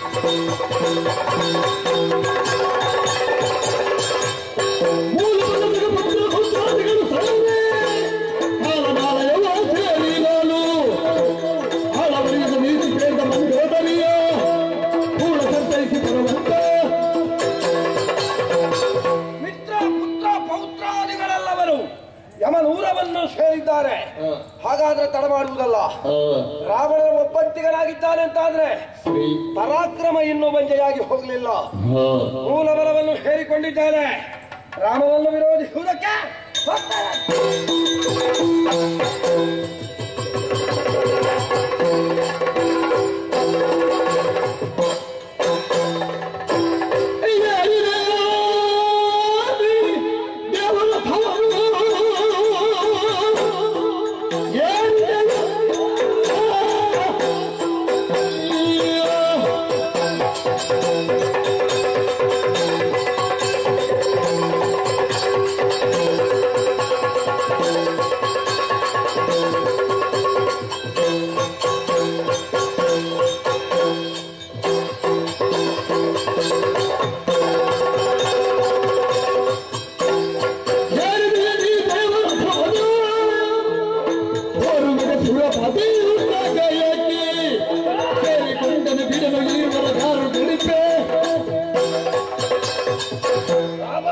ಮೂಲಭೂತ ಮತ್ತು ಹುತ್ತಾದಿಗಳು ಸರ್ವೇ ಕಾಲಮಾಲಯವ ಸೇರಿ ನಾನು ಹಳವರಿಯದ ನೀತಿ ಕೇಂದ್ರ ಮಂಡೋದರಿಯ ಕೂಡ ಸಂತೈಸಿ ಬರುವಂತ ಮಿತ್ರ ಪುತ್ರ ಪೌತ್ರಾದಿಗಳೆಲ್ಲವರು ಯಮನೂರವನ್ನು ಸೇರಿದ್ದಾರೆ ಹಾಗಾದ್ರೆ ತಡ ಮಾಡುವುದಲ್ಲ ರಾವಣ ಒಬ್ಬಂತಿಗನಾಗಿದ್ದಾನೆ ಅಂತಾದ್ರೆ ಪರಾಕ್ರಮ ಇನ್ನೂ ಬಂಜೆಯಾಗಿ ಹೋಗಲಿಲ್ಲ ಮೂಲಬಲವನ್ನು ಹೇರಿಕೊಂಡಿದ್ದಾನೆ ರಾಮವನ್ನು ವಿರೋಧಿಸುವುದಕ್ಕೆ ಹೋಗ್ತಾನೆ. ದೇವರ ಭವನು ರಾಮ!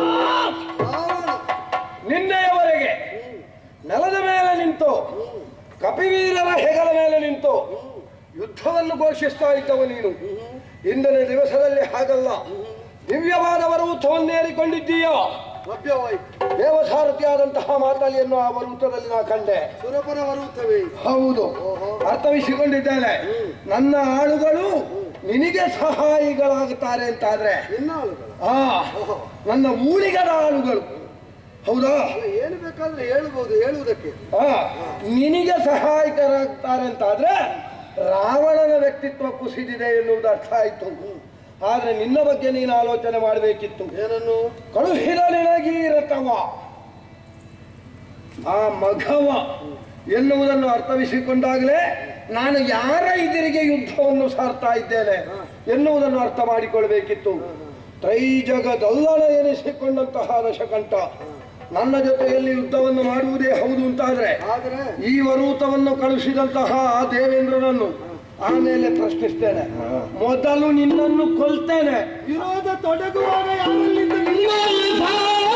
ನಿನ್ನೆಯವರೆಗೆ ನೆಲದ ಮೇಲೆ ನಿಂತು ಕಪಿವೀರರ ಹೆಗಲ ಮೇಲೆ ನಿಂತು ಯುದ್ಧವನ್ನು ಘೋಷಿಸ್ತಾ ಇದ್ದವ ನೀನು ಇಂದಿನ ದಿವಸದಲ್ಲಿ ಹಾಗಲ್ಲ ದಿವ್ಯವಾದ ಪರ್ವತವನ್ನೇರಿಕೊಂಡಿದ್ದೀಯ ಲಭ್ಯವಾಯಿತು ದೇವಸಾರಥಿಯಾದಂತಹ ಮಾತಾಲಿಯನ್ನು ಆ ಪರ್ವತದಲ್ಲಿ ನಾ ಕಂಡೆ ಸುರಪರ ಬರುತ್ತವೆ ಹೌದು ಅರ್ಥವಿಸಿಕೊಂಡಿದ್ದೇನೆ ನನ್ನ ಆಳುಗಳು ನಿನಗೆ ಸಹಾಯಿಗಳಾಗುತ್ತಾರೆ ಅಂತಾದ್ರೆ ಇನ್ನಾಳುಗಳು ಆ ನನ್ನ ಊಳಿಗರ ಆಳುಗಳು ಹೌದಾ ಏನು ಬೇಕಾದ್ರೆ ಹೇಳ್ಬೋದು ಹೇಳುವುದಕ್ಕೆ ಆ ನಿನಗೆ ಸಹಾಯಕರಾಗ್ತಾರೆ ಅಂತಾದ್ರೆ ರಾವಣನ ವ್ಯಕ್ತಿತ್ವ ಕುಸಿದಿದೆ ಎನ್ನುವುದು ಅರ್ಥ ಆಯ್ತು ಆದ್ರೆ ನಿನ್ನ ಬಗ್ಗೆ ನೀನು ಆಲೋಚನೆ ಮಾಡಬೇಕಿತ್ತು ಏನನ್ನು ಕಳುಹಿದ ನಿನಗೀ ರಥವ ಆ ಮಘವ ಎನ್ನುವುದನ್ನು ಅರ್ಥವಿಸಿಕೊಂಡಾಗಲೇ ನಾನು ಯಾರ ಎದುರಿಗೆ ಯುದ್ಧವನ್ನು ಸಾರ್ತಾ ಇದ್ದೇನೆ ಎನ್ನುವುದನ್ನು ಅರ್ಥ ಮಾಡಿಕೊಳ್ಬೇಕಿತ್ತು ತ್ರೈಜಗದಲ್ಲಣ ಎನಿಸಿಕೊಂಡಂತಹ ದಶಕಂಠ ನನ್ನ ಜೊತೆಯಲ್ಲಿ ಯುದ್ಧವನ್ನು ಮಾಡುವುದೇ ಹೌದು ಅಂತಾದ್ರೆ ಆದ್ರೆ ಈ ವರೂತವನ್ನು ಕಳುಹಿಸಿದಂತಹ ಆ ದೇವೇಂದ್ರನನ್ನು ಆಮೇಲೆ ಪ್ರಶ್ನಿಸ್ತೇನೆ ಮೊದಲು ನಿನ್ನನ್ನು ಕೊಲ್ತೇನೆ ವಿರೋಧ ತೊಡಗುವಾಗ ಯಾರಲ್ಲಿಂದ ನಿಲ್ಲ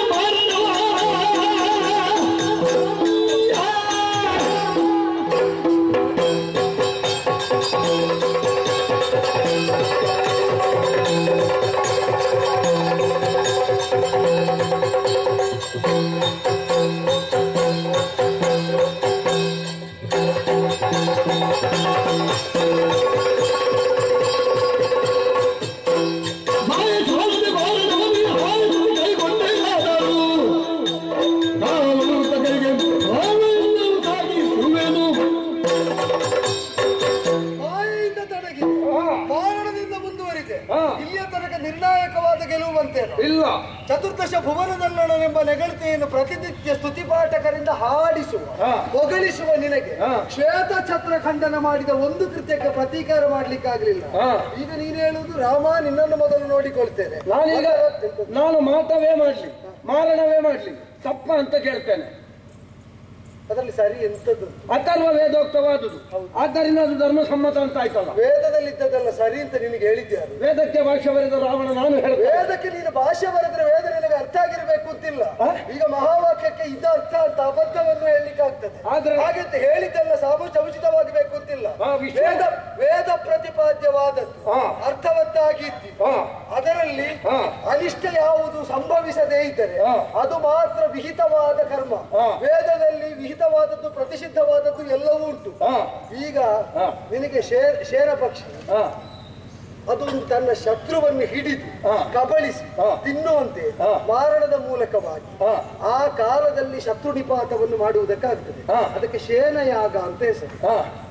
ಮಾಯೆಯಿಂದ ತೊಡಗಿದೆ ಮಾರಣದಿಂದ ಮುಂದುವರಿದೆ ಹಾ. ಇಲ್ಲಿಯ ತನಕ ನಿರ್ಣಾಯಕವಾದ ಗೆಲುವು ಬಂತೇನು ಇಲ್ಲ ಚತುರ್ದಶ ಭುವನದಲ್ಲಣನೆಂಬ ನೆಗಳತೆಯನ್ನು ಪ್ರತಿನಿತ್ಯ ಸ್ತುತಿಪಾಠಕರಿಂದ ಹಾಡಿಸುವ ಹಾ. ಹೊಗಳಿಸುವ ನಿನಗೆ ಹಾ. ಶ್ವೇತ ಛತ್ರ ಖಂಡನ ಮಾಡಿದ ಒಂದು ಕೃತ್ಯಕ್ಕೆ ಪ್ರತೀಕಾರ ಮಾಡ್ಲಿಕ್ಕಾಗ್ಲಿಲ್ಲ ಹಾ. ಈಗ ನೀನು ಹೇಳುವುದು ರಾಮ ನಿನ್ನನ್ನು ಮೊದಲು ನೋಡಿಕೊಳ್ತೇನೆ ನಾನೀಗ ನಾನು ಮಾತವೇ ಮಾಡ್ಲಿ ಮಾರಣವೇ ಮಾಡ್ಲಿ ತಪ್ಪ ಅಂತ ಕೇಳ್ತೇನೆ ಅದರಲ್ಲಿ ಸರಿ ಎಂತದ್ದು ಅಥರ್ವ ವೇದೋಕ್ತವಾದುದು ಆದ್ದರಿಂದ ಅದು ಧರ್ಮ ಸಮ್ಮತ ಅಂತ ಆಯ್ತಲ್ಲ ವೇದದಲ್ಲಿದ್ದದಲ್ಲ ಸರಿ ಅಂತ ನಿನಗೆ ಹೇಳಿದ್ಯಾರು ವೇದಕ್ಕೆ ಭಾಷ್ಯ ಬರೆದ ರಾವಣ ನಾನು ಹೇಳ್ತೇನೆ ವೇದಕ್ಕೆ ನೀನು ಭಾಷೆ ಬರೆದ್ರೆ ವೇದ ನಿನಗೆ ಅರ್ಥ ಆಗಿರ್ಬೇಕು ಅಂತಿಲ್ಲ ಆ? ಈಗ ಮಹಾವಾಕ್ಯಕ್ಕೆ ಇದ ಅರ್ಥ ಅಂತ ಅಬದ್ಧವನ್ನು ಹೇಳಲಿಕ್ಕಾಗ್ತದೆ ಆದ್ರೆ- ಹಾಗೆ ಅಂತ ಹೇಳಿದ್ದೆಲ್ಲ ಸಾಮು ಸಮುಚಿತವಾಗಬೇಕು ಅಂತಿಲ್ಲ ಆ, ವಿಷಯ- ವೇದ ವೇದ ಪ್ರತಿಪಾದ್ಯವಾದದ್ದು ಆ. ಅರ್ಥವತ್ತಾಗಿದ್ದು ಹಾ ಅದರಲ್ಲಿ ಆ. ಅನಿಷ್ಟ ಯಾವುದು ಸಂಭವಿಸದೇ ಇದ್ದರೆ ಆ. ಅದು ಮಾತ್ರ ವಿಹಿತವಾದ ಕರ್ಮ ಆ. ವೇದದಲ್ಲಿ ವಿಹಿತವಾದದ್ದು ಪ್ರತಿಷಿದ್ಧವಾದದ್ದು ಎಲ್ಲವೂ ಉಂಟು ಹಾ ಈಗ ಆ. ನಿನಗೆ ಶೇರ ಶೇರ ಪಕ್ಷಿ ಹಾ ಅದೊಂದು ತನ್ನ ಶತ್ರುವನ್ನು ಹಿಡಿದು ಹಾ. ಕಬಳಿಸಿ ಹಾ. ತಿನ್ನುವಂತೆ ಹಾ. ಮಾರಣದ ಮೂಲಕವಾಗಿ ಹಾ. ಆ ಕಾಲದಲ್ಲಿ ಶತ್ರು ನಿಪಾತವನ್ನು ಮಾಡುವುದಕ್ಕಾಗ್ತದೆ ಹಾ. ಅದಕ್ಕೆ ಶೇನಯಾಗ ಅಂತ ಹೆಸರು ಹಾ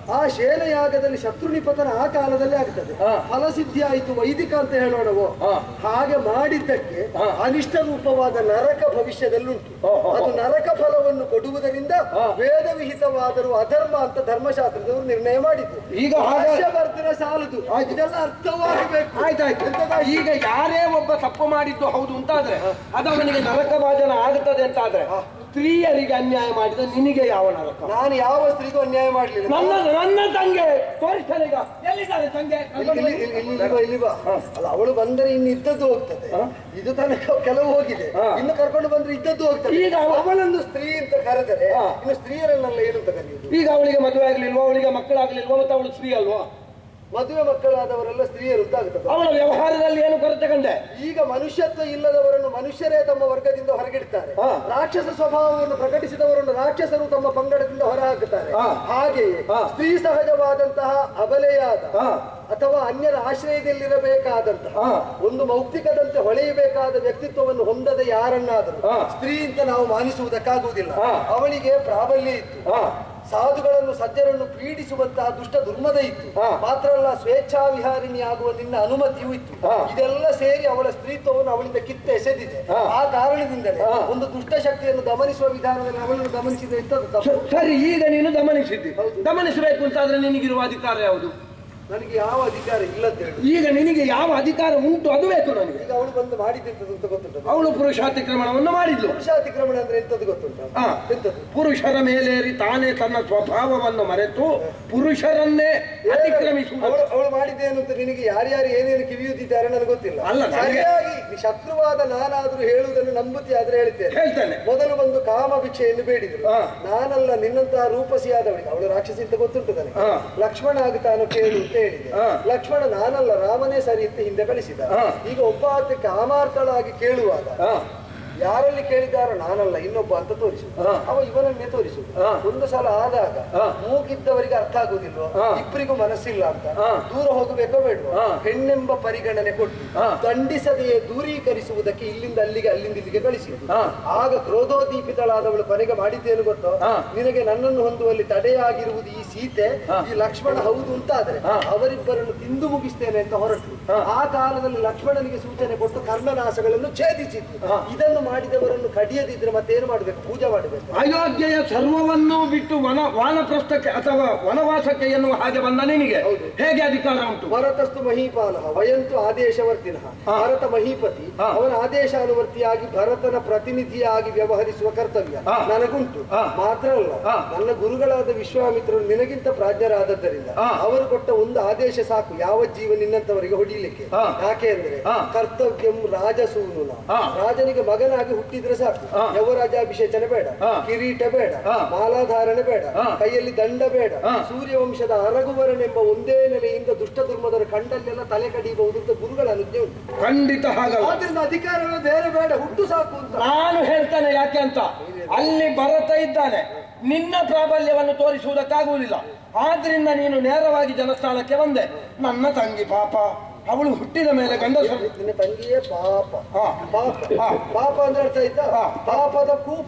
ಆ ಶೇನಯಾಗದಲ್ಲಿ ಶತ್ರು ನಿಪತನ ಆ ಕಾಲದಲ್ಲಿ ಆಗ್ತದೆ ಹಾ. ಫಲಸಿದ್ಧಿ ಆಯಿತು ವೈದಿಕ ಅಂತ ಹೇಳೋಣವೋ ಹಾ. ಹಾಗೆ ಮಾಡಿದ್ದಕ್ಕೆ ಹಾ. ಅನಿಷ್ಟ ರೂಪವಾದ ನರಕ ಭವಿಷ್ಯದಲ್ಲುಂಟು ಹೋ, ಹೋ, ಹೋ. ಅದು ನರಕ ಫಲವನ್ನು ಕೊಡುವುದರಿಂದ ಹಾ. ವೇದ ವಿಹಿತವಾದರೂ ಅಧರ್ಮ ಅಂತ ಧರ್ಮಶಾಸ್ತ್ರದವರು ನಿರ್ಣಯ ಮಾಡಿದ್ದು ಈಗ ಹಾಗೆ- ಹರ್ಷವರ್ಧನ ಸಾಲದು ಇದೆಲ್ಲ ಅರ್ಥವಾಗಬೇಕು ಆಯ್ತಾಯ್ತು ಎಂತದಾಯ್ತು? ಈಗ ಯಾರೇ ಒಬ್ಬ ತಪ್ಪು ಮಾಡಿದ್ದು ಹೌದು ಅಂತಾದ್ರೆ ಅದು ಅವನಿಗೆ ನರಕ ಭಾಜನ ಆಗುತ್ತದೆ ಅಂತಾದ್ರೆ ಸ್ತ್ರೀಯರಿಗೆ ಅನ್ಯಾಯ ಮಾಡಿದ ನಿನಗೆ ಯಾವ ನರಕ ನಾನು ಯಾವ ಸ್ತ್ರೀಗೂ ಅನ್ಯಾಯ ಮಾಡಲಿಲ್ಲ ನನ್ನ ನನ್ನ ತಂಗೆ ತೋರಿಸ್ತಾನೆ ಈಗ ಎಲ್ಲಿದ್ದಾರೆ ತಂಗೆ ಇಲ್ಲಿ ಇಲ್ಲಿ- ಇಲ್ಲಿ- ಇಲ್ಲಿ ಬಾ, ಇಲ್ಲಿ ಬಾ. ಅಲ್ಲ ಅವಳು ಬಂದರೆ ಇನ್ನು ಇದ್ದದ್ದು ಹೋಗ್ತದೆ ಇದು ತನಕ ಕೆಲವು ಹೋಗಿದೆ ಹಾ. ಇನ್ನು ಕರ್ಕೊಂಡು ಬಂದ್ರೆ ಇದ್ದದ್ದು ಹೋಗ್ತದೆ ಈಗ ಅವ- ಅವಳನ್ನು ಸ್ತ್ರೀ ಅಂತ ಕರೆದರೆ ಹಾ. ಇನ್ನು ಸ್ತ್ರೀಯರನ್ನೆಲ್ಲ ಏನು ಅಂತ ಕರೆಯುವುದು ಈಗ ಅವಳಿಗೆ ಮದುವೆ ಆಗ್ಲಿಲ್ವಾ ಅವಳಿಗೆ ಮಕ್ಕಳಾಗ್ಲಿಲ್ವಾ ಮತ್ತೆ ಅವಳು ಸ್ತ್ರೀ ಅಲ್ವಾ ಮದುವೆ ಮಕ್ಕಳಾದವರೆಲ್ಲ ಸ್ತ್ರೀಯರು ಅಂತ ಆಗ್ತದೆ ಅವಳ ವ್ಯವಹಾರದಲ್ಲಿ ಏನು ಕೊರತೆ ಕಂಡೆ ಈಗ ಮನುಷ್ಯತ್ವ ಇಲ್ಲದವರನ್ನು ಮನುಷ್ಯರೇ ತಮ್ಮ ವರ್ಗದಿಂದ ಹೊರಗಿಡ್ತಾರೆ ಹಾ. ರಾಕ್ಷಸ ಸ್ವಭಾವವನ್ನು ಪ್ರಕಟಿಸಿದವರನ್ನು ರಾಕ್ಷಸರು ತಮ್ಮ ಪಂಗಡದಿಂದ ಹೊರ ಹಾಕುತ್ತಾರೆ ಹಾ. ಹಾಗೆಯೇ ಹಾ. ಸ್ತ್ರೀ ಸಹಜವಾದಂತಹ ಅಬಲೆಯಾದ ಹಾ. ಅಥವಾ ಅನ್ಯರ ಆಶ್ರಯದಲ್ಲಿರಬೇಕಾದಂತಹ ಹಾ. ಒಂದು ಮೌಕ್ತಿಕದಂತೆ ಹೊಳೆಯಬೇಕಾದ ವ್ಯಕ್ತಿತ್ವವನ್ನು ಹೊಂದದ ಯಾರನ್ನಾದರೂ ಹಾ. ಸ್ತ್ರೀ ಅಂತ ನಾವು ಮಾನಿಸುವುದಕ್ಕಾಗುವುದಿಲ್ಲ ಹಾ. ಅವಳಿಗೆ ಪ್ರಾಬಲ್ಯ ಇತ್ತು ಹಾ ಸಾಧುಗಳನ್ನು ಸಜ್ಜರನ್ನು ಪೀಡಿಸುವಂತಹ ದುಷ್ಟ ದುರ್ಮದ ಇತ್ತು ಹಾ. ಮಾತ್ರ ಅಲ್ಲ ಸ್ವೇಚ್ಛಾ ವಿಹಾರಿಣಿ ಆಗುವ ನಿನ್ನ ಅನುಮತಿಯೂ ಇತ್ತು ಹಾ. ಇದೆಲ್ಲ ಸೇರಿ ಅವಳ ಸ್ತ್ರೀತ್ವವನ್ನು ಅವಳಿಂದ ಕಿತ್ತ ಎಸೆದಿದೆ ಹಾ. ಆ ಕಾರಣದಿಂದಲೇ ಹಾ. ಒಂದು ದುಷ್ಟ ಶಕ್ತಿಯನ್ನು ದಮನಿಸುವ ವಿಧಾನದಲ್ಲಿ ಅವಳನ್ನು ಗಮನಿಸಿದ ಇಂಥದ್ದು ತಪ್ಪು ಸ- ಸರಿ ಈಗ ನೀನು ಗಮನಿಸಿದ್ದಿ ಗಮನಿಸಬೇಕು ಅಂತಾದ್ರೆ ನಿನಗಿರುವ ಅಧಿಕಾರ ಯಾವುದು ನನಗೆ ಯಾವ ಅಧಿಕಾರ ಇಲ್ಲದ್ದೇಳಿ ಈಗ ನಿನಗೆ ಯಾವ ಅಧಿಕಾರ ಉಂಟು ಅದು ಬೇಕು ನನಗೆ ಈಗ ಅವಳು ಬಂದು ಮಾಡಿದ್ದೆಂತದ್ದು ಅಂತ ಗೊತ್ತುಂಟ ಅವಳು ಪುರುಷಾತಿಕ್ರಮಣವನ್ನು ಮಾಡಿದ್ಲು ಪುರುಷಾತಿಕ್ರಮಣ ಅಂದ್ರೆ ಎಂತದ್ದು ಗೊತ್ತುಂಟ ಹಾ. ಎಂತದ್ದು ಪುರುಷರ ಮೇಲೇರಿ ತಾನೇ ತನ್ನ ಸ್ವಭಾವವನ್ನು ಮರೆತು ಪುರುಷರನ್ನೇ ಅತಿಕ್ರಮಿಸುವುದು ಅವಳು ಅವಳು ಮಾಡಿದ್ದೇನು ಅಂತ ನಿನಗೆ ಯಾರ್ಯಾರು ಏನೇನು ಕಿವಿಯುತ್ತಿದ್ದಾರೆ ನನಗೆ ಗೊತ್ತಿಲ್ಲ ಅಲ್ಲ, ನನಗೆ- ಸರಿಯಾಗಿ ನೀ ಶತ್ರುವಾದ ನಾನಾದ್ರೂ ಹೇಳುವುದನ್ನು ನಂಬುತ್ತಿ ಆದ್ರೆ ಹೇಳ್ತೇನೆ ಹೇಳ್ತೇನೆ ಮೊದಲು ಬಂದು ಕಾಮ ಭಿಕ್ಷೆಯನ್ನು ಬೇಡಿದ್ರು ಹಾ. ನಾನಲ್ಲ ನಿನ್ನಂತಹ ರೂಪಸಿಯಾದವಳಿಗೆ ಅವಳು ರಾಕ್ಷಸಿ ಅಂತ ಗೊತ್ತುಂಟು ನನಗೆ ಹಾ. ಲಕ್ಷ್ಮಣ ಆಗುತ್ತಾನೋ ಕೇಳು ಅಂತ ಹೇಳಿದೆ ಹಾ. ಲಕ್ಷ್ಮಣ ನಾನಲ್ಲ ರಾಮನೇ ಸರಿ ಅಂತ ಹಿಂದೆ ಕಳಿಸಿದ ಹಾ. ಈಗ ಒಬ್ಬ ಆತ ಕಾಮಾರ್ಥಳಾಗಿ ಕೇಳುವಾಗ ಹಾ ಯಾರಲ್ಲಿ ಕೇಳಿದಾರೋ ನಾನಲ್ಲ ಇನ್ನೊಬ್ಬ ಅಂತ ತೋರಿಸು ಹಾ. ಅವ ಇವನನ್ನೇ ತೋರಿಸುದು ಹಾ. ಒಂದು ಸಲ ಆದಾಗ ಹಾ. ಮೂಗಿದ್ದವರಿಗೆ ಅರ್ಥ ಆಗುದಿಲ್ವೋ ಹಾ. ಇಬ್ಬರಿಗೂ ಮನಸ್ಸಿಲ್ಲ ಅಂತ ಹಾ. ದೂರ ಹೋಗಬೇಕೋ ಬೇಡವೋ ಹಾ. ಹೆಣ್ಣೆಂಬ ಪರಿಗಣನೆ ಕೊಟ್ಟು ಹಾ. ದಂಡಿಸದೆಯೇ ದೂರೀಕರಿಸುವುದಕ್ಕೆ ಇಲ್ಲಿಂದ ಅಲ್ಲಿಗೆ ಅಲ್ಲಿಂದ ಇಲ್ಲಿಗೆ ಕಳಿಸಿದ್ದು ಹಾ. ಆಗ ಕ್ರೋಧೋದೀಪಿತಳಾದವಳು ಕೊನೆಗೆ ಮಾಡಿದ್ದೇನು ಗೊತ್ತೋ ಹಾ. ನಿನಗೆ ನನ್ನನ್ನು ಹೊಂದುವಲ್ಲಿ ತಡೆಯಾಗಿರುವುದು ಈ ಸೀತೆ ಹಾ. ಈ ಲಕ್ಷ್ಮಣ ಹೌದು ಅಂತ ಆದ್ರೆ ಹಾ. ಅವರಿಬ್ಬರನ್ನು ತಿಂದು ಮುಗಿಸ್ತೇನೆ ಅಂತ ಹೊರಟು ಹಾ. ಆ ಕಾಲದಲ್ಲಿ ಲಕ್ಷ್ಮಣನಿಗೆ ಸೂಚನೆ ಕೊಟ್ಟು ಕರ್ಣನಾಶಗಳನ್ನು ಛೇದಿಸಿದ್ದು ಹಾ. ಇದನ್ನು ಮಾಡಿದವರನ್ನು ಕಡಿಯದಿದ್ರೆ ಮತ್ತೇನು ಮಾಡಬೇಕು ಪೂಜೆ ಮಾಡಬೇಕು ಅಯೋಧ್ಯೆಯ ಸರ್ವವನ್ನು ಬಿಟ್ಟು ವನ ವಾನಪ್ರಸ್ಥಕ್ಕೆ ಅಥವಾ ವನವಾಸಕ್ಕೆ ಎನ್ನುವ ಹಾಗೆ ಬಂದ ನಿನಗೆ ಹೌದು. ಹೇಗೆ ಅಧಿಕಾರ ಉಂಟು ಭರತಸ್ತು ಮಹೀಪಾಲ ವಯಂತು ಆದೇಶವರ್ತಿನ ಹಾ. ಭರತ ಮಹೀಪತಿ ಹಾ. ಅವನ ಆದೇಶಾನುವರ್ತಿಯಾಗಿ ಭರತನ ಪ್ರತಿನಿಧಿಯಾಗಿ ವ್ಯವಹರಿಸುವ ಕರ್ತವ್ಯ ಹಾ. ನನಗುಂಟು ಹಾ. ಮಾತ್ರ ಅಲ್ಲ ಹಾ. ನನ್ನ ಗುರುಗಳಾದ ವಿಶ್ವಾಮಿತ್ರರು ನಿನಗಿಂತ ಪ್ರಾಜ್ಞರಾದದ್ದರಿಂದ ಹಾ. ಅವರು ಕೊಟ್ಟ ಒಂದು ಆದೇಶ ಸಾಕು ಯಾವ ಜೀವ ನಿನ್ನಂತವರಿಗೆ ಹೊಡಿಲಿಕ್ಕೆ ಹಾ. ಯಾಕೆ ಅಂದ್ರೆ ಹಾ. ಕರ್ತವ್ಯಂ ರಾಜಸೂನುನ ಹಾ. ರಾಜನಿಗೆ ಮಗನಾಗಿ ಹುಟ್ಟಿದ್ರೆ ಸಾಕು ಹಾ. ಯವರಾಜಾಭಿಷೇಚನೆ ಬೇಡ ಹಾ. ಕಿರೀಟ ಬೇಡ ಹಾ. ಮಾಲಾಧಾರಣೆ ಬೇಡ ಹಾ. ಕೈಯಲ್ಲಿ ದಂಡ ಬೇಡ ಹಾ. ಸೂರ್ಯವಂಶದ ಅರಗುವರನೆಂಬ ಒಂದೇ ನೆಲೆಯಿಂದ ದುಷ್ಟ ದುರ್ಮದರ ಕಂಡಲ್ಲೆಲ್ಲ ತಲೆ ಕಡಿಯಬಹುದು ಅಂತ ಗುರುಗಳ ಅನುಜ್ಞೆ ಉಂಟು ಖಂಡಿತ ಹಾಗಲ್ಲ ಆದ್ರಿಂದ ಅಧಿಕಾರಗಳು ಬೇರೆ ಬೇಡ ಹುಟ್ಟು ಸಾಕು ಅಂತ ನಾನು ಹೇಳ್ತಾನೆ ಯಾಕೆ ಅಂತ ಅಲ್ಲಿ ಭರತ ಇದ್ದಾನೆ ನಿನ್ನ ಪ್ರಾಬಲ್ಯವನ್ನು ತೋರಿಸುವುದಕ್ಕಾಗುವುದಿಲ್ಲ ಆದ್ರಿಂದ ನೀನು ನೇರವಾಗಿ ಜನಸ್ಥಾನಕ್ಕೆ ಬಂದೆ ನನ್ನ ತಂಗಿ ಪಾಪ ಅವಳು ಹುಟ್ಟಿದ ಮೇಲೆ ಗಂಡಸರು ನಿನ್ನ ತಂಗಿಯೇ ಪಾಪ ಹಾ. ಪಾಪ ಹಾ. ಪಾಪ ಅಂದ್ರೆ ಅರ್ಥ ಆಯ್ತಾ ಹಾ. ಪಾಪದ ಕೂಪ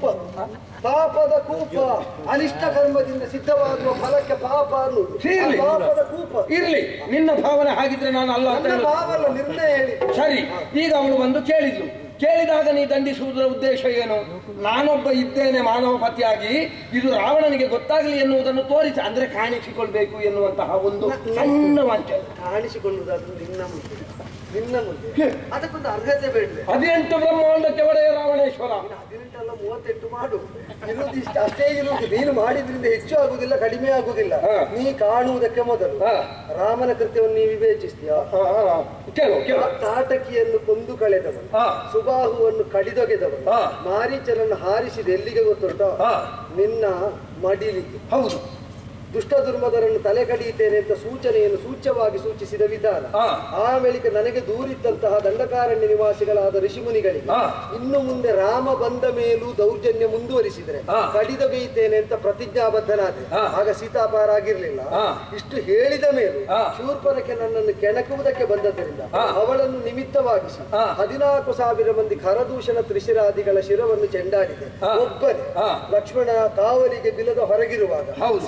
ಪಾಪದ ಕೂಪ ಅನಿಷ್ಟ ಕರ್ಮದಿಂದ ಸಿದ್ಧವಾಗುವ ಫಲಕ್ಕೆ ಪಾಪ ಅನ್ನುವುದು ಆ ಇರ್ಲಿ. ಪಾಪದ ಕೂಪ ಇರ್ಲಿ ನಿನ್ನ ಭಾವನೆ ಹಾಗಿದ್ರೆ ನಾನು ಅಲ್ಲ ಅಂತ ನನ್ನ ಹೇಳುದು. ಭಾವಲ್ಲ ನಿರ್ಣಯ ಹೇಳಿ ಸರಿ ಈಗ ಅವಳು ಬಂದು ಕೇಳಿದ್ಲು ಕೇಳಿದಾಗ ನೀ ದಂಡಿಸುವುದರ ಉದ್ದೇಶ ಏನು ನಾನೊಬ್ಬ ಇದ್ದೇನೆ ಮಾನವ ಪತಿಯಾಗಿ ಇದು ರಾವಣನಿಗೆ ಗೊತ್ತಾಗಲಿ ಎನ್ನುವುದನ್ನು ತೋರಿಸಿ ಅಂದ್ರೆ ಕಾಣಿಸಿಕೊಳ್ಬೇಕು ಎನ್ನುವಂತಹ ಒಂದು ಸಣ್ಣ ವಾಂಚನೆ ಕಾಣಿಸಿಕೊಳ್ಳುವುದಾದ್ರೂ ನಿನ್ನ ಮುಂದೆ ನಿನ್ನ ಮುಂದೆ ಅದಕ್ಕೊಂದು ಅರ್ಹತೆ ಬೇಡವೆ ಹದಿನೆಂಟು ಬ್ರಹ್ಮಾಂಡಕ್ಕೆ ಒಡೆಯ ರಾವಣೇಶ್ವರ ಹದಿನೆಂಟಲ್ಲ ಮೂವತ್ತೆಂಟು ಮಾಡು ಇರುವುದು ಇಷ್ಟು ಅಷ್ಟೇ ಇರುವುದು ನೀನು ಮಾಡಿದ್ರಿಂದ ಹೆಚ್ಚು ಆಗುದಿಲ್ಲ ಕಡಿಮೆ ಆಗುದಿಲ್ಲ ಹಾ. ನೀ ಕಾಣುವುದಕ್ಕೆ ಮೊದಲು ಹಾ. ರಾಮನ ಕೃತ್ಯವನ್ನು ನೀವು ವಿವೇಚಿಸ್ತೀಯಾ ಹಾ, ಹಾ. ಕೇಳು ಕೇಳು ತಾಟಕಿಯನ್ನು ಕೊಂದು ಕಳೆದವನು ಹಾ. ಸುಬಾಹುವನ್ನು ಕಡಿದೊಗೆದವನು ಹಾ. ಮಾರೀಚನನ್ನು ಹಾರಿಸಿದ ಎಲ್ಲಿಗೆ ಗೊತ್ತುಂಟ ಹಾ. ನಿನ್ನ ಮಡಿಲಿಗೆ ಹೌದು ದುಷ್ಟ ದುರ್ಮದರನ್ನು ತಲೆ ಕಡಿಯುತ್ತೇನೆ ಅಂತ ಸೂಚನೆಯನ್ನು ಸೂಚ್ಯವಾಗಿ ಸೂಚಿಸಿದ ವಿಧಾನ ಹಾ. ಆ ಬಳಿಕ ನನಗೆ ದೂರಿದ್ದಂತಹ ದಂಡಕಾರಣ್ಯ ನಿವಾಸಿಗಳಾದ ಋಷಿಮುನಿಗಳಿಗೆ ಹಾ. ಇನ್ನು ಮುಂದೆ ರಾಮ ಬಂದ ಮೇಲೂ ದೌರ್ಜನ್ಯ ಮುಂದುವರಿಸಿದರೆ ಹಾ. ಕಡಿದೊಗೆಯುತ್ತೇನೆ ಅಂತ ಪ್ರತಿಜ್ಞಾಬದ್ಧನಾದೆ ಹಾ. ಆಗ ಸೀತಾಪಾರಾಗಿರ್ಲಿಲ್ಲ ಹಾ. ಇಷ್ಟು ಹೇಳಿದ ಮೇಲೂ ಹಾ. ಶೂರ್ಪನಕ್ಕೆ ನನ್ನನ್ನು ಕೆಣಕುವುದಕ್ಕೆ ಬಂದದ್ದರಿಂದ ಹಾ. ಅವಳನ್ನು ನಿಮಿತ್ತವಾಗಿಸಿ ಹಾ. ಹದಿನಾಲ್ಕು ಸಾವಿರ ಮಂದಿ ಖರದೂಷಣ ತ್ರಿಶಿರಾದಿಗಳ ಶಿರವನ್ನು ಚೆಂಡಾಡಿದೆ ಹಾ. ಒಬ್ಬನೇ ಹಾ. ಲಕ್ಷ್ಮಣ ಕಾವಲಿಗೆ ಬಿಲದ ಹೊರಗಿರುವಾಗ ಹೌದು. ಸೀತೆಯನ್ನು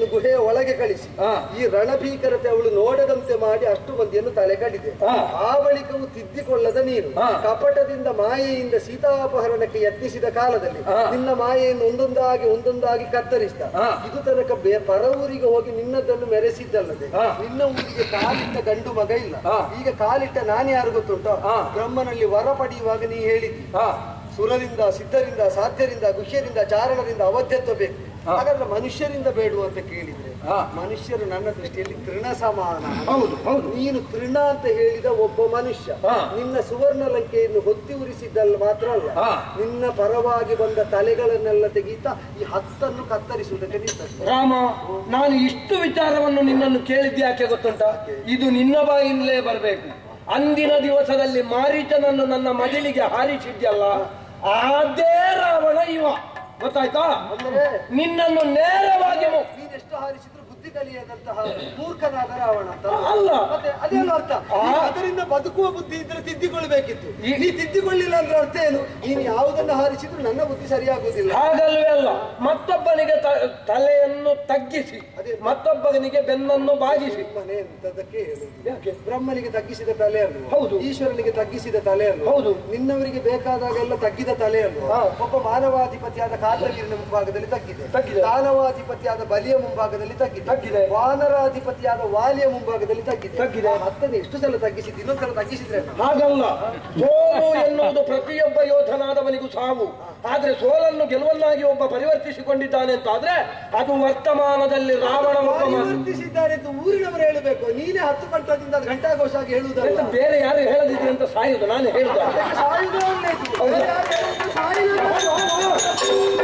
ಸೀತೆಯನ್ನು ಗುಹೆಯ ಒಳಗೆ ಕಳಿಸಿ ಹಾ. ಈ ರಣಭೀಕರತೆ ಅವಳು ನೋಡದಂತೆ ಮಾಡಿ ಅಷ್ಟು ಮಂದಿಯನ್ನು ತಲೆ ಕಡಿದೆ ಹಾ. ಆ ಬಳಿಕವು ತಿದ್ದಿಕೊಳ್ಳದ ನೀನು ಹಾ. ಕಪಟದಿಂದ ಮಾಯೆಯಿಂದ ಸೀತಾಪಹರಣಕ್ಕೆ ಯತ್ನಿಸಿದ ಕಾಲದಲ್ಲಿ ಹಾ. ನಿನ್ನ ಮಾಯೆಯನ್ನು ಒಂದೊಂದಾಗಿ ಒಂದೊಂದಾಗಿ ಕತ್ತರಿಸಿದ ಹಾ. ಇದು ತನಕ ಬೇ- ಪರ ಊರಿಗೆ ಹೋಗಿ ನಿನ್ನದನ್ನು ಮೆರೆಸಿದ್ದಲ್ಲದೆ ಹಾ. ನಿನ್ನ ಊರಿಗೆ ಕಾಲಿಟ್ಟ ಗಂಡು ಮಗ ಇಲ್ಲ ಹಾ. ಈಗ ಕಾಲಿಟ್ಟ ನಾನು ಯಾರು ಗೊತ್ತುಂಟೋ ಹಾ. ಬ್ರಹ್ಮನಲ್ಲಿ ವರ ಪಡೆಯುವಾಗ ನೀ ಹೇಳಿದ್ದಿ ಹಾ ಸುರರಿಂದ ಸಿದ್ಧರಿಂದ ಸಾಧ್ಯರಿಂದ ಗುಹ್ಯರಿಂದ ಚಾರಣರಿಂದ ಅವಧ್ಯತ್ವ ಬೇಕು ಹಾ. ಹಾಗಾದ್ರೆ ಮನುಷ್ಯರಿಂದ ಬೇಡು ಅಂತ ಕೇಳಿದ್ರೆ ಹಾ. ಮನುಷ್ಯರು ನನ್ನ ದೃಷ್ಟಿಯಲ್ಲಿ ತೃಣ ಸಮಾನ ಹೌದು ಹೌದು ನೀನು ತೃಣ ಅಂತ ಹೇಳಿದ ಒಬ್ಬ ಮನುಷ್ಯ ಹಾ. ನಿನ್ನ ಸುವರ್ಣ ಲಂಕೆಯನ್ನು ಹೊತ್ತಿ ಉರಿಸಿದ್ದಲ್ಲ ಮಾತ್ರ ಅಲ್ಲ ಹಾ. ನಿನ್ನ ಪರವಾಗಿ ಬಂದ ತಲೆಗಳನ್ನೆಲ್ಲ ತೆಗೀತಾ ಈ ಹತ್ತನ್ನು ಕತ್ತರಿಸುವುದಕ್ಕೆ ನಿಂತದ್ದು ರಾಮ ನಾನು ಇಷ್ಟು ವಿಚಾರವನ್ನು ನಿನ್ನನ್ನು ಕೇಳಿದ್ದು ಯಾಕೆ ಗೊತ್ತುಂಟ ಇದು ನಿನ್ನ ಬಾಯಿಂದಲೇ ಬರಬೇಕು ಅಂದಿನ ದಿವಸದಲ್ಲಿ ಮಾರೀಚನನ್ನು ನನ್ನ ಮಡಿಲಿಗೆ ಹಾರಿಸಿದ್ಯಲ್ಲ ಅದೇ ರಾವಣ ಇವ ಗೊತ್ತಾಯ್ತಾ ಅಂದ್ರೆ ನಿನ್ನನ್ನು ನೇರವಾಗಿ ಮು- ನೀನೆಷ್ಟು ಹಾರಿಸಿದ್ರು ಬುದ್ಧಿ ಕಲಿಯದಂತಹ ಮೂರ್ಖನಾದ ರಾವಣ ಅಂತ ಅಲ್ಲ. ಮತ್ತೆ ಅದೇನು ಅರ್ಥ ಆ. ನೀನು ಅದರಿಂದ ಬದುಕುವ ಬುದ್ಧಿ ಇದ್ರೆ ತಿದ್ದಿಕೊಳ್ಬೇಕಿತ್ತು ಈ- ನೀ ತಿದ್ದಿಕೊಳ್ಳಿಲ್ಲ ಅಂದ್ರೆ ಅರ್ಥ ಏನು ನೀನು ಯಾವುದನ್ನು ಹಾರಿಸಿದ್ರು ನನ್ನ ಬುದ್ಧಿ ಸರಿಯಾಗುವುದಿಲ್ಲ ಹಾಗಲ್ವೇ ಅಲ್ಲ ಮತ್ತೊಬ್ಬನಿಗೆ ತ- ತಲೆಯನ್ನು ತಗ್ಗಿಸಿ ಅದೇ. ಮತ್ತೊಬ್ಬನಿಗೆ ಬೆನ್ನನ್ನು ಬಾಗಿಸಿ ಮನೆ ಅಂತದಕ್ಕೆ ಹೇಳುದು ಯಾಕೆ ಬ್ರಹ್ಮನಿಗೆ ತಗ್ಗಿಸಿದ ತಲೆ ಅಲ್ವ ಹೌದು. ಈಶ್ವರನಿಗೆ ತಗ್ಗಿಸಿದ ತಲೆ ಅಲ್ವ ಹೌದು. ನಿನ್ನವರಿಗೆ ಬೇಕಾದಾಗೆಲ್ಲ ತಗ್ಗಿದ ತಲೆ ಅಲ್ವ ಹಾ. ಒಬ್ಬ ಮಾನವಾಧಿಪತಿಯಾದ ಕಾತಗಿರಿನ ಮುಂಭಾಗದಲ್ಲಿ ತಗ್ಗಿದೆ ತಗ್ಗಿದೆ. ದಾನವಾಧಿಪತಿಯಾದ ಬಲಿಯ ಮುಂಭಾಗದಲ್ಲಿ ತಗ್ಗಿದೆ ತಗ್ಗಿದೆ. ವಾನರಾಧಿಪತಿಯಾದ ವಾಲಿಯ ಮುಂಭಾಗದಲ್ಲಿ ತಗ್ಗಿದೆ ತಗ್ಗಿದೆ. ಆ ಹತ್ತನ್ನು ಎಷ್ಟು ಸಲ ತಗ್ಗಿಸಿದ್ದು ಇನ್ನೊಂದ್ಸಲ ತಗ್ಗಿಸಿದ್ರೆ ಹಾಗಲ್ಲ ಸೋಲು ಎನ್ನುವುದು ಪ್ರತಿಯೊಬ್ಬ ಯೋಧನಾದವನಿಗೂ ಸಾವು ಆದ್ರೆ ಸೋಲನ್ನು ಗೆಲುವನ್ನಾಗಿ ಒಬ್ಬ ಪರಿವರ್ತಿಸಿಕೊಂಡಿದ್ದಾನೆ ಅಂತ ಆದ್ರೆ ಅದು ವರ್ತಮಾನದಲ್ಲಿ ರಾವಣ ಒಬ್ಬ ಮ- ಪರಿವರ್ತಿಸಿದ್ದಾರೆ ಅಂತ ಊರಿನವರು ಹೇಳಬೇಕು ನೀನೇ ಹತ್ತು ಕಂಠದಿಂದ ಅದು ಘಂಟಾಘೋಷ ಆಗಿ ಹೇಳುವುದಲ್ಲ ಎಂತ ಬೇರೆ ಯಾರು ಹೇಳದಿದ್ರೆ ಅಂತ ಸಾಯುದು ನಾನು ಹೇಳುದ ಅದಕ್ಕೆ ಸಾಯುವುದೇ ಒಳ್ಳೆಯದು. ಬೇರೆ ಯಾರು ಹೇಳುವುದು ಸಾಯುವುದೇ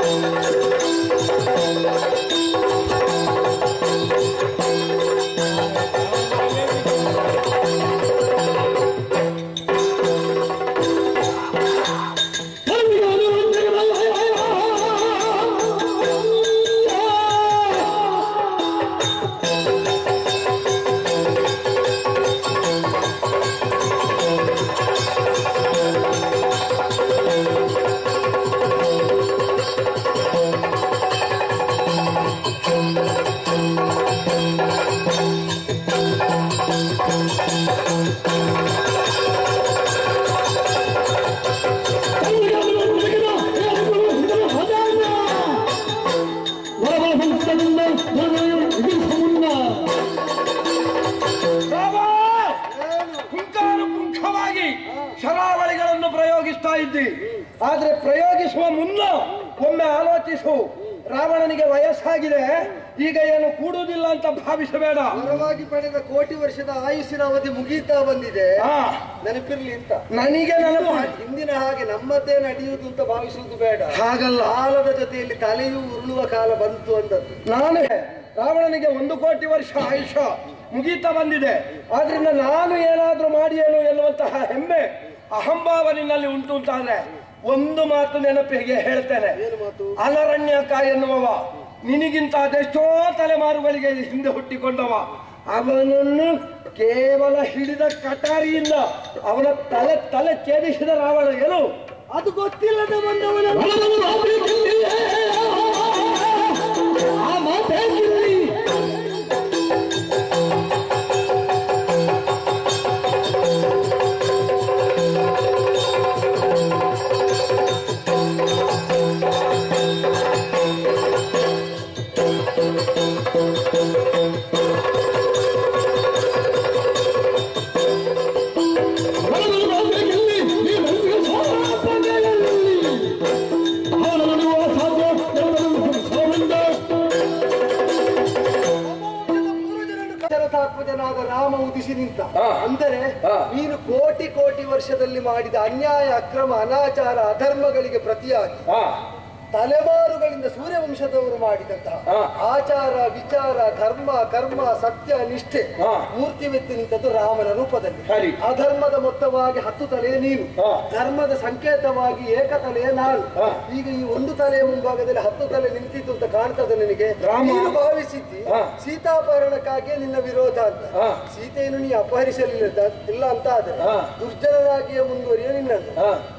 ರಾಮ ಹುಂಕಾರ ಪುಂಖವಾಗಿ ಶರಾವಳಿಗಳನ್ನು ಪ್ರಯೋಗಿಸ್ತಾ ಇದ್ದಿ ಆದ್ರೆ ಪ್ರಯೋಗಿಸುವ ಮುನ್ನ ಒಮ್ಮೆ ಆಲೋಚಿಸು ರಾವಣನಿಗೆ ವಯಸ್ಸಾಗಿದೆ ಈಗ ಏನು ಕೂಡುವುದಿಲ್ಲ ಅಂತ ಭಾವಿಸಬೇಡ ಪರವಾಗಿ ಪಡೆದ ಕೋಟಿ ವರ್ಷದ ಆಯುಸ್ಸಿನ ಅವಧಿ ಮುಗೀತಾ ಬಂದಿದೆ ಹಾ ನೆನಪಿರ್ಲಿ ಅಂತ ನನಗೆ ನೆನಪು ಹಿಂದಿನ ಹಾಗೆ ನಮ್ಮದೇ ನಡೆಯುವುದು ಅಂತ ಭಾವಿಸುವುದು ಬೇಡ ಹಾಗಲ್ಲ ಕಾಲದ ಜೊತೆಯಲ್ಲಿ ತಲೆಯೂ ಉರುಳುವ ಕಾಲ ಬಂತು ಅಂದದ್ದು ನಾನು ರಾವಣನಿಗೆ ಒಂದು ಕೋಟಿ ವರ್ಷ ಆಯುಷ್ಯ ಮುಗೀತಾ ಬಂದಿದೆ ಆದ್ರಿಂದ ನಾನು ಏನಾದ್ರೂ ಮಾಡಿಯೇನು ಎನ್ನುವಂತಹ ಹೆಮ್ಮೆ ಅಹಂಭಾವ ನಿನ್ನಲ್ಲಿ ಉಂಟು ಅಂತಾದ್ರೆ ಒಂದು ಮಾತು ನೆನಪಿಗೆ ಹೇಳ್ತೇನೆ ಏನು ಮಾತು ಅನರಣ್ಯಕ ಎನ್ನುವವ ನಿನಗಿಂತ ಅದೆಷ್ಟೋ ತಲೆಮಾರುಗಳಿಗೆ ಹಿಂದೆ ಹುಟ್ಟಿಕೊಂಡವ ಅವನನ್ನು ಕೇವಲ ಹಿಡಿದ ಕಟಾರಿಯಿಂದ ಅವನ ತಲೆ ತಲೆ ಛೇದಿಸಿದ ರಾವಣ ಏನು ಅದು ಗೊತ್ತಿಲ್ಲದೆ ಬಂದವನ ಆ ಮಾತೇನಿರಲಿ ದಶರಥಾತ್ಮಜನಾದ ರಾಮ ಉದಿಸಿ ನಿಂತ ಹಾ. ಅಂದರೆ ಹಾ. ನೀನು ಕೋಟಿ ಕೋಟಿ ವರ್ಷದಲ್ಲಿ ಮಾಡಿದ ಅನ್ಯಾಯ ಅಕ್ರಮ ಅನಾಚಾರ ಅಧರ್ಮಗಳಿಗೆ ಪ್ರತಿಯಾಗಿ ಹಾ ತಲೆಮಾರುಗಳಿಂದ ಸೂರ್ಯವಂಶದವರು ಮಾಡಿದಂತಹ ಹಾ. ಆಚಾರ ವಿಚಾರ ಧರ್ಮ ಕರ್ಮ ಸತ್ಯ ನಿಷ್ಠೆ ಹಾ. ಮೂರ್ತಿವೆತ್ತಿ ನಿಂತದ್ದು ರಾಮನ ರೂಪದಲ್ಲಿ ಸರಿ. ಅಧರ್ಮದ ಮೊತ್ತವಾಗಿ ಹತ್ತು ತಲೆಯ ನೀನು ಹಾ. ಧರ್ಮದ ಸಂಕೇತವಾಗಿ ಏಕ ತಲೆಯ ನಾನು ಹಾ. ಈಗ ಈ ಒಂದು ತಲೆಯ ಮುಂಭಾಗದಲ್ಲಿ ಹತ್ತು ತಲೆ ನಿಂತಿತ್ತು ಅಂತ ಕಾಣ್ತದೆ ನಿನಗೆ ರಾಮ. ನೀನು ಭಾವಿಸಿದ್ದಿ ಹಾ. ಸೀತಾಪಹರಣಕ್ಕಾಗಿಯೇ ನಿನ್ನ ವಿರೋಧ ಅಂತ ಹಾ. ಸೀತೆಯನ್ನು ನೀ ಅಪಹರಿಸಲಿಲ್ಲ ಅಂತ- ಇಲ್ಲ ಅಂತ ಆದ್ರೆ ಹಾ. ದುರ್ಜನರಾಗಿಯೇ ಮುಂದುವರಿಯ ನಿನ್ನನ್ನು ಹಾ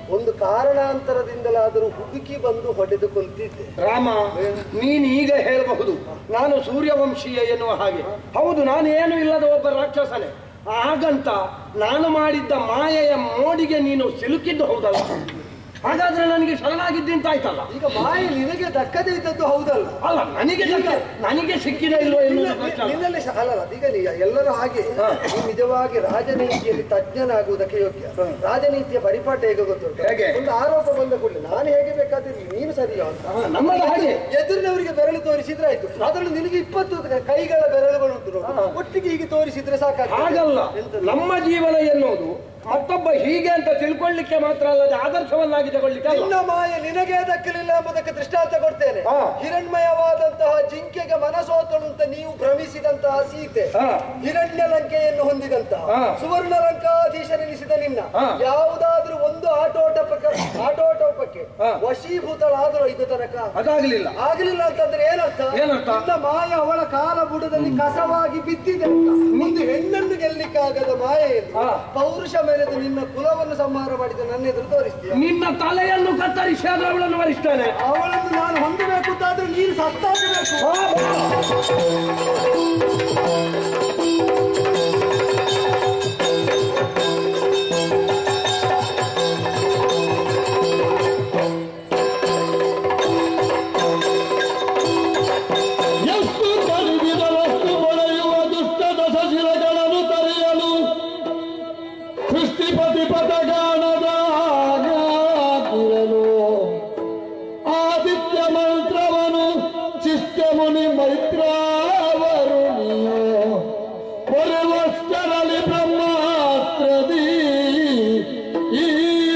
ಒಂದು ಕಾರಣಾಂತರದಿಂದಲಾದರೂ ಹುಡುಕಿ ಬಂದು ಹೊಡೆದುಕೊಂತಿದ್ದೆ ರಾಮ ನೀನು ಈಗ ಹೇಳಬಹುದು ನಾನು ಸೂರ್ಯವಂಶೀಯ ಎನ್ನುವ ಹಾಗೆ ಹೌದು ನಾನು ಏನು ಇಲ್ಲದ ಒಬ್ಬ ರಾಕ್ಷಸನೇ ಹಾಗಂತ ನಾನು ಮಾಡಿದ್ದ ಮಾಯೆಯ ಮೋಡಿಗೆ ನೀನು ಸಿಲುಕಿದ್ದು ಹೌದಲ್ಲ ಹಾಗಾದ್ರೆ ನನಗೆ ಶರಣಾಗಿದ್ದಿಂತ ಆಯ್ತಲ್ಲ ಈಗ ಮಾಯೆ ನಿನಗೆ ದಕ್ಕದೇ ಇದ್ದದ್ದು ಹೌದಲ್ಲ ಅಲ್ಲ ನನಗೆ ಸಿಕ್ಕ- ನನಗೆ ಸಿಕ್ಕಿದ ಇಲ್ವೋ ಎನ್ನುವುದು ನಿನ್ನ- ಪ್ರಶ್ನೆ ಅಲ್ಲ. ನಿನ್ನಲ್ಲಿ ಶ- ಅಲ್ಲಲ್ಲ ಈಗ ನೀ ಎಲ್ಲರೂ ಹಾಗೆ ನೀನು ನಿಜವಾಗಿ ರಾಜನೀತಿಯಲ್ಲಿ ತಜ್ಞನಾಗುವುದಕ್ಕೆ ಯೋಗ್ಯ ರಾಜನೀತಿಯ ಪರಿಪಾಠ ಹೇಗೆ ಗೊತ್ತುಂಟು ಹೇಗೆ? ಒಂದು ಆರೋಪ ಬಂದ ಕೂಡಲೇ ನಾನು ಹೇಗೆ ಬೇಕಾದ್ರೆ ನೀನು ಸರಿಯೋ ಅಂತ ಹಾ, ನಮ್ಮದು ಹಾಗೆ ಎದುರಿನವರಿಗೆ ಬೆರಳು ತೋರಿಸಿದ್ರೆ ಆಯ್ತು ಅದರಲ್ಲಿ ನಿನಗೆ ಇಪ್ಪತ್ತು ಕೈಗಳ ಬೆರಳುಗಳು ಉಂಟು ನೋಡು. ಒಟ್ಟಿಗೆ ಹೀಗೆ ತೋರಿಸಿದ್ರೆ ಸಾಕಾಗ್ತದೆ ಹಾಗಲ್ಲ ಎಂತದು? ನಮ್ಮ ಜೀವನ ಎನ್ನುವುದು ಮತ್ತೊಬ್ಬ ಹೀಗೆ ಅಂತ ತಿಳ್ಕೊಳ್ಳಿಕ್ಕೆ ಮಾತ್ರ ಅಲ್ಲದೆ ಆದರ್ಶವನ್ನಾಗಿ ತಗೊಳ್ಳಿಕ್ಕೆ ಅಲ್ಲ ನಿನ್ನ ಮಾಯ ನಿನಗೆ ದಕ್ಕಲಿಲ್ಲ ಎಂಬುದಕ್ಕೆ ದೃಷ್ಟಾಂತ ಕೊಡ್ತೇನೆ ಹಾ. ಹಿರಣ್ಮಯವಾದಂತಹ ಜಿಂಕೆಗೆ ಮನಸೋತಳು ಅಂತ ನೀವು ಭ್ರಮಿಸಿದಂತಹ ಸೀತೆ ಹಾ. ಹಿರಣ್ಯ ಲಂಕೆಯನ್ನು ಹೊಂದಿದಂತಹ ಹಾ. ಸುವರ್ಣ ಲಂಕಾಧೀಶನೆನಿಸಿದ ನಿನ್ನ ಹಾ. ಯಾವುದಾದ್ರೂ ಒಂದು ಆಟೋಟಪಕ್ಕೆ ಆಟೋಟೋಪಕ್ಕೆ ಹಾ. ವಶೀಭೂತಳಾದರೂ ಇದು ತನಕ ಅದಾಗಲಿಲ್ಲ ಆಗಲಿಲ್ಲ ಅಂತಂದ್ರೆ ಏನರ್ಥ ಏನರ್ಥ? ನಿನ್ನ ಮಾಯ ಅವಳ ಕಾಲ ಬುಡದಲ್ಲಿ ಕಸವಾಗಿ ಬಿದ್ದಿದೆ ಅಂತ ಒಂದು ಹೆಣ್ಣನ್ನು ಗೆಲ್ಲಿಕ್ಕಾಗದ ಮಾಯೆಯಲ್ಲಿ ಹಾ. ಪೌರುಷ ಮೆರೆದು ನಿನ್ನ ಕುಲವನ್ನು ಸಂಹಾರ ಮಾಡಿದ ನನ್ನ ಎದುರು ತೋರಿಸ್ತೀಯ ನಿನ್ನ ತಲೆಯನ್ನು ಕತ್ತರಿಸಿ ಆದ್ರೆ ಅವಳನ್ನು ವರಿಸ್ತಾನೆ ಅವಳನ್ನು ನಾನು ಹೊಂದಬೇಕು ಅಂತಾದ್ರೆ ನೀನು ಸತ್ತಾಗಬೇಕು ಎಷ್ಟು ಕಲಿಗಿದ ವಸ್ತು ಪಡೆಯುವ ದುಷ್ಟ ದಶಶಿಲೆಗಳನ್ನು ತರೆಯಲು ಸೃಷ್ಟಿಪತಿ ಪಥಗಾನದ ಆಗಿರಲು ಆದಿತ್ಯ ಮಂತ್ರವನು ಶಿಷ್ಟ ಮುನಿ ಮೈತ್ರಾವರುಣಿಯೋ ಬರುವಷ್ಟರಲ್ಲಿ ಬ್ರಹ್ಮಾಸ್ತ್ರದಿ ಈ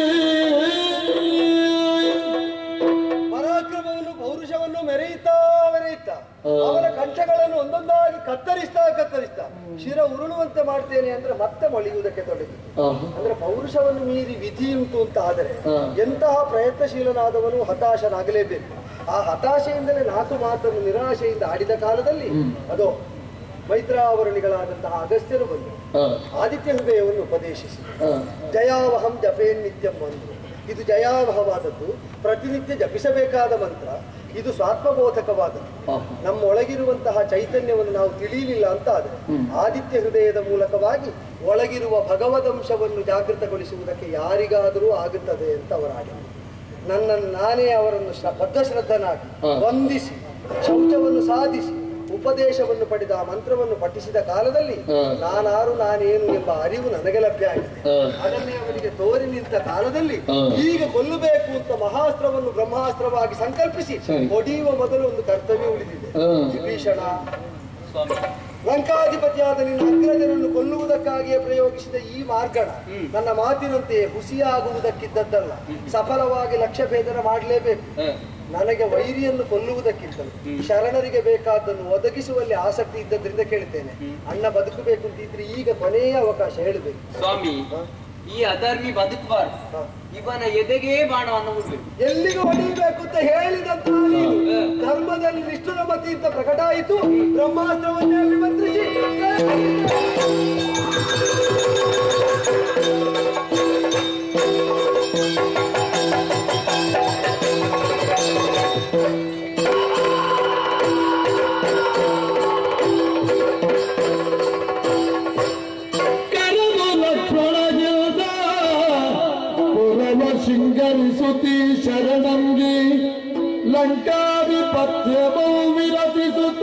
ಪರಾಕ್ರಮವನ್ನು ಪೌರುಷವನ್ನು ಮೆರೆಯುತ್ತಾ ಮೆರೆಯುತ್ತಾ ಅವನ ಕಂಠಗಳನ್ನು ಒಂದೊಂದಾಗಿ ಕತ್ತರಿಸ್ತಾ ಕತ್ತರಿಸ್ತಾ ಶಿರ ಉರುಳುವಂತೆ ಮಾಡ್ತೇನೆ ಅಂದ್ರೆ ಮತ್ತೆ ಮೊಳೆಯುವುದಕ್ಕೆ ತೊಡಗಿತು ಅಂದ್ರೆ ಪೌರುಷವನ್ನು ಮೀರಿ ವಿಧಿ ಉಂಟು ಅಂತ ಆದರೆ ಎಂತಹ ಪ್ರಯತ್ನಶೀಲನಾದವನು ಹತಾಶನಾಗಲೇಬೇಕು ಆ ಹತಾಶೆಯಿಂದಲೇ ನಾಲ್ಕು ಮಾತನ್ನು ನಿರಾಶೆಯಿಂದ ಆಡಿದ ಕಾಲದಲ್ಲಿ ಅದು ಮೈತ್ರಾವರಣಿಗಳಾದಂತಹ ಅಗಸ್ತ್ಯರು ಬಂದರು ಆದಿತ್ಯ ಹೃದಯವನ್ನು ಉಪದೇಶಿಸಿ ಜಯಾವಹಂ ಜಪೇನ್ ನಿತ್ಯಂ ಅಂದ್ರು ಇದು ಜಯಾವಹವಾದದ್ದು ಪ್ರತಿನಿತ್ಯ ಜಪಿಸಬೇಕಾದ ಮಂತ್ರ ಇದು ಸ್ವಾತ್ಮಬೋಧಕವಾದದ್ದು ನಮ್ಮ ಒಳಗಿರುವಂತಹ ಚೈತನ್ಯವನ್ನು ನಾವು ತಿಳಿಯಲಿಲ್ಲ ಅಂತ ಆದರೆ ಆದಿತ್ಯ ಹೃದಯದ ಮೂಲಕವಾಗಿ ಒಳಗಿರುವ ಭಗವದಂಶವನ್ನು ಜಾಗೃತಗೊಳಿಸುವುದಕ್ಕೆ ಯಾರಿಗಾದರೂ ಆಗುತ್ತದೆ ಅಂತ ಅವರ ಆಡಿದರು ನನ್ನನ್ನು ನಾನೇ ಅವರನ್ನು ಶ್ರ- ಬದ್ಧಶ್ರದ್ಧನಾಗಿ ವಂದಿಸಿ ಶೌಚವನ್ನು ಸಾಧಿಸಿ ಉಪದೇಶವನ್ನು ಪಡೆದ ಆ ಮಂತ್ರವನ್ನು ಪಠಿಸಿದ ಕಾಲದಲ್ಲಿ ನಾನಾರು ನಾನೇನು ಎಂಬ ಅರಿವು ನನಗೆ ಲಭ್ಯ ಆಗಿದೆ ಅದನ್ನೇ ಅವನಿಗೆ ತೋರಿ ನಿಂತ ಕಾಲದಲ್ಲಿ ಈಗ ಕೊಲ್ಲಬೇಕು ಅಂತ ಮಹಾಸ್ತ್ರವನ್ನು ಬ್ರಹ್ಮಾಸ್ತ್ರವಾಗಿ ಸಂಕಲ್ಪಿಸಿ ಹೊಡೆಯುವ ಮೊದಲು ಒಂದು ಕರ್ತವ್ಯ ಉಳಿದಿದೆ ವಿಭೀಷಣ ಲಂಕಾಧಿಪತಿಯಾದ ನಿನ್ನ ಅಗ್ರಜನನ್ನು ಕೊಲ್ಲುವುದಕ್ಕಾಗಿಯೇ ಪ್ರಯೋಗಿಸಿದ ಈ ಮಾರ್ಗಣ ನನ್ನ ಮಾತಿನಂತೆ ಹುಸಿಯಾಗುವುದಕ್ಕಿದ್ದದ್ದಲ್ಲ ಸಫಲವಾಗಿ ಲಕ್ಷ್ಯ ಭೇದನ ಮಾಡಲೇಬೇಕು ನನಗೆ ವೈರಿಯನ್ನು ಕೊಲ್ಲುವುದಕ್ಕಿಂತಲೂ ಶರಣರಿಗೆ ಬೇಕಾದ್ದನ್ನು ಒದಗಿಸುವಲ್ಲಿ ಆಸಕ್ತಿ ಇದ್ದದ್ರಿಂದ ಕೇಳ್ತೇನೆ ಅಣ್ಣ ಬದುಕಬೇಕು ಅಂತಿದ್ರೆ ಈಗ ಕೊನೆಯ ಅವಕಾಶ ಹೇಳಬೇಕು ಸ್ವಾಮಿ ಈ ಅಧರ್ಮಿ ಬದುಕಬಾರ್ದು ಇವನ ಎದೆಗೆ ಬಾಣವನ್ನು ಬಿಡ್ಬೇಕು ಎಲ್ಲಿಗೆ ಹೊಡೆಯಬೇಕು ಅಂತ ಹೇಳಿದಂತ ನೀನು ಧರ್ಮದಲ್ಲಿ ನಿಷ್ಠುರ ಮತಿ ಅಂತ ಪ್ರಕಟ ಆಯಿತು ಬ್ರಹ್ಮಾಸ್ತ್ರವನ್ನೇ ಅಭಿಮಂತ್ರಿಸಿ ಕರೆದು ಲಕ್ಷ್ಮಣ ಗೆಲ್ದ ಪುರವ ಶೃಂಗರಿಸುತ್ತಿ ಶರಣಂಗಿ ಲಂಕಾಧಿಪತ್ಯವೂ ವಿರಚಿಸುತ್ತ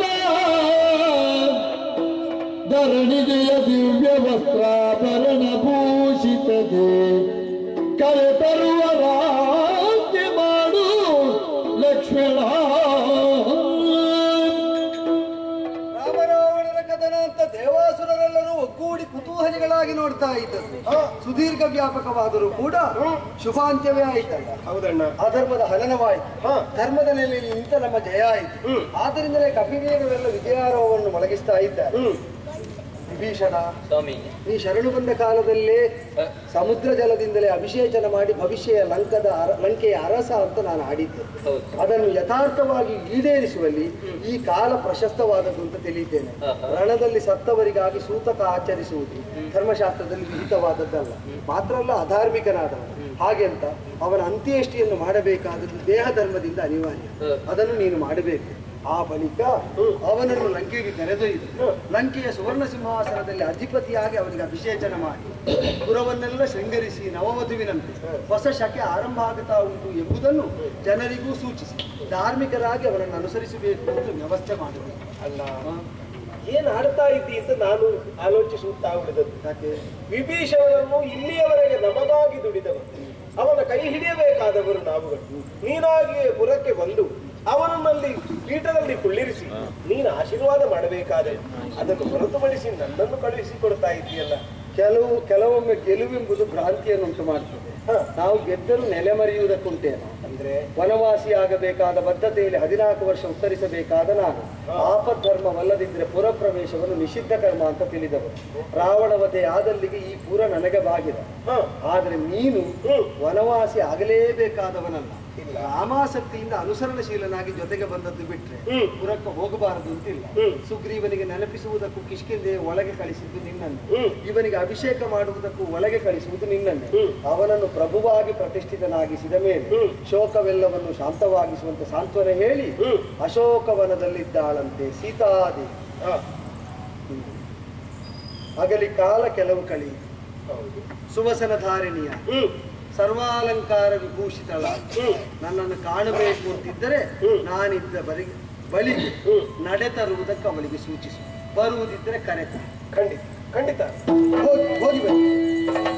ಧರಣಿಗೆಯ ದಿವ್ಯ ವಸ್ತ್ರಾಭರಣ ಭೂಷಿತದೆ ಕರೆ ತರುವ ರಾಜ್ಯ ಮಾಡು ಲಕ್ಷ್ಮಣ ರಾಮರಾವಣರ ಕದನ ಅಂತ ದೇವಾಸುರರೆಲ್ಲರೂ ಒಗ್ಗೂಡಿ ಕುತೂಹಲಿಗಳಾಗಿ ನೋಡ್ತಾ ಇದ್ದದ್ದು ಸುದೀರ್ಘ ವ್ಯಾಪಕವಾದರೂ ಕೂಡ ಶುಭಾಂತ್ಯವೇ ಆಯ್ತಲ್ಲ ಹೌದಣ್ಣ ಅಧರ್ಮದ ಹನನವಾಯಿತು ಧರ್ಮದ ನೆಲೆಯಲ್ಲಿ ನಿಂತ ನಮ್ಮ ಜಯ ಆಯಿತು ಆದ್ದರಿಂದಲೇ ಕಪಿವೀರರೆಲ್ಲ ವಿಜಯಾರೋಹವನ್ನು ಮೊಳಗಿಸ್ತಾ ಇದ್ದಾರೆ ವಿಭೀಷಣ ಸ್ವಾಮಿ ನೀ ಶರಣು ಬಂದ ಕಾಲದಲ್ಲೇ ಸಮುದ್ರ ಜಲದಿಂದಲೇ ಅಭಿಷೇಚನ ಮಾಡಿ ಭವಿಷ್ಯ ಲಂಕದ ಅರ- ಲಂಕೆಯ ಅರಸ ಅಂತ ನಾನು ಆಡಿದ್ದೆ ಹೌದು ಅದನ್ನು ಯಥಾರ್ಥವಾಗಿ ಈಡೇರಿಸುವಲ್ಲಿ ಈ ಕಾಲ ಪ್ರಶಸ್ತವಾದದ್ದು ಅಂತ ತಿಳಿಯುತ್ತೇನೆ ಆಹಾ. ರಣದಲ್ಲಿ ಸತ್ತವರಿಗಾಗಿ ಸೂತಕ ಆಚರಿಸುವುದು ಧರ್ಮಶಾಸ್ತ್ರದಲ್ಲಿ ವಿಹಿತವಾದದ್ದಲ್ಲ ಮಾತ್ರ ಅಲ್ಲ ಅಧಾರ್ಮಿಕನಾದವನು ಹಾಗೆ ಅಂತ ಅವನ ಅಂತ್ಯೇಷ್ಟಿಯನ್ನು ಮಾಡಬೇಕಾದದ್ದು ದೇಹ ಧರ್ಮದಿಂದ ಅನಿವಾರ್ಯ ಹ್ಮ್. ಅದನ್ನು ನೀನು ಮಾಡಬೇಕು ಆ ಬಳಿಕ ಅವನನ್ನು ಲಂಕೆಗೆ ಕರೆದೊಯ್ದು ಲಂಕೆಯ ಸುವರ್ಣ ಸಿಂಹಾಸನದಲ್ಲಿ ಅಧಿಪತಿಯಾಗಿ ಅವನಿಗೆ ಅಭಿಷೇಚನ ಮಾಡಿ ಪುರವನ್ನೆಲ್ಲ ಶೃಂಗರಿಸಿ ನವವಧುವಿನಂತೆ ಹೊಸ ಶಕೆ ಆರಂಭ ಆಗುತ್ತಾ ಉಂಟು ಎಂಬುದನ್ನು ಜನರಿಗೂ ಸೂಚಿಸಿ ಧಾರ್ಮಿಕರಾಗಿ ಅವನನ್ನು ಅನುಸರಿಸಬೇಕು ಎಂದು ವ್ಯವಸ್ಥೆ ಮಾಡಬೇಕು ಅಲ್ಲ ಏನ್ ಆಡ್ತಾ ಇದ್ದಿ ಅಂತ ನಾನು ಆಲೋಚಿಸುತ್ತಾ ಉಳಿದದ್ದು ಯಾಕೆ ವಿಭೀಷಣನನ್ನು ಇಲ್ಲಿಯವರೆಗೆ ನಮಗಾಗಿ ದುಡಿದವ ಅವನ ಕೈ ಹಿಡಿಯಬೇಕಾದವರು ನಾವುಗಳು ನೀನಾಗಿಯೇ ಪುರಕ್ಕೆ ಬಂದು ಅವನನ್ನಲ್ಲಿ ಪೀಠದಲ್ಲಿ ಕುಳ್ಳಿರಿಸಿ ನೀನು ಆಶೀರ್ವಾದ ಮಾಡಬೇಕಾದೆ ಅದನ್ನು ಹೊರತುಪಡಿಸಿ ನನ್ನನ್ನು ಕಳುಹಿಸಿಕೊಡ್ತಾ ಇದ್ದೀಯಲ್ಲ ಕೆಲವು ಕೆಲವೊಮ್ಮೆ ಗೆಲುವೆಂಬುದು ಭ್ರಾಂತಿಯನ್ನುಂಟು ಮಾಡ್ತದೆ ಹ. ನಾವು ಗೆದ್ದರೂ ನೆಲೆಮರೆಯುವುದಕ್ಕುಂಟೇನು ಅಂದ್ರೆ ವನವಾಸಿ ಆಗಬೇಕಾದ ಬದ್ಧತೆಯಲ್ಲಿ ಹದಿನಾಲ್ಕು ವರ್ಷ ಉತ್ತರಿಸಬೇಕಾದ ನಾನು ಆಪದ್ಧರ್ಮವಲ್ಲದಿದ್ದರೆ ಪುರ ಪ್ರವೇಶವನ್ನು ನಿಷಿದ್ಧ ಕರ್ಮ ಅಂತ ತಿಳಿದವರು ರಾವಣವಧೆ ಆದಲ್ಲಿಗೆ ಈ ಪುರ ನನಗೆ ಬಾಗಿದೆ ಹ ಆದರೆ ನೀನು ಹ್ಮ್. ವನವಾಸಿ ಆಗಲೇಬೇಕಾದವನಲ್ಲ ರಾಮಾಸಕ್ತಿಯಿಂದ ಅನುಸರಣಶೀಲನಾಗಿ ಜೊತೆಗೆ ಬಂದದ್ದು ಬಿಟ್ರೆ ಹ್ಮ್. ಪುರಕ್ಕೆ ಹೋಗಬಾರದು ಅಂತಿಲ್ಲ ಹ್ಮ್. ಸುಗ್ರೀವನಿಗೆ ನೆನಪಿಸುವುದಕ್ಕೂ ಕಿಷ್ಕಿಂದೆ ಒಳಗೆ ಕಳಿಸಿದ್ದು ನಿನ್ನನ್ನು ಹ್ಮ್. ಇವನಿಗೆ ಅಭಿಷೇಕ ಮಾಡುವುದಕ್ಕೂ ಒಳಗೆ ಕಳಿಸುವುದು ನಿನ್ನನ್ನೇ ಹ್ಮ್. ಅವನನ್ನು ಪ್ರಭುವಾಗಿ ಪ್ರತಿಷ್ಠಿತನಾಗಿಸಿದ ಮೇಲೆ ಹ್ಮ್. ಶೋಕವೆಲ್ಲವನ್ನು ಶಾಂತವಾಗಿಸುವಂತೆ ಸಾಂತ್ವನ ಹೇಳಿ ಹ್ಮ್. ಅಶೋಕವನದಲ್ಲಿದ್ದಾಳಂತೆ ಸೀತಾದೇವಿ ಹ ಅಗಲಿ ಕಾಲ ಕೆಲವು ಕಳಿ ಹೌದು ಸುವಸನ ಧಾರಿಣಿಯ ಹ್ಮ್ ಸರ್ವಾಲಂಕಾರ ವಿಭೂಷಿತಳ ಹ್ಮ್ ನನ್ನನ್ನು ಕಾಣಬೇಕು ಅಂತಿದ್ದರೆ ಹ್ಮ್. ನಾನಿದ್ದ ಬರಿ ಬಳಿಗೆ ಹ್ಮ್. ನಡೆ ತರುವುದಕ್ಕೆ ಅವಳಿಗೆ ಸೂಚಿಸು ಬರುವುದಿದ್ದರೆ ಕರೆತ ಖಂಡಿತ ಖಂಡಿತ ಹೋಗಿ ಹೋಗಿ ಬನ್ನಿ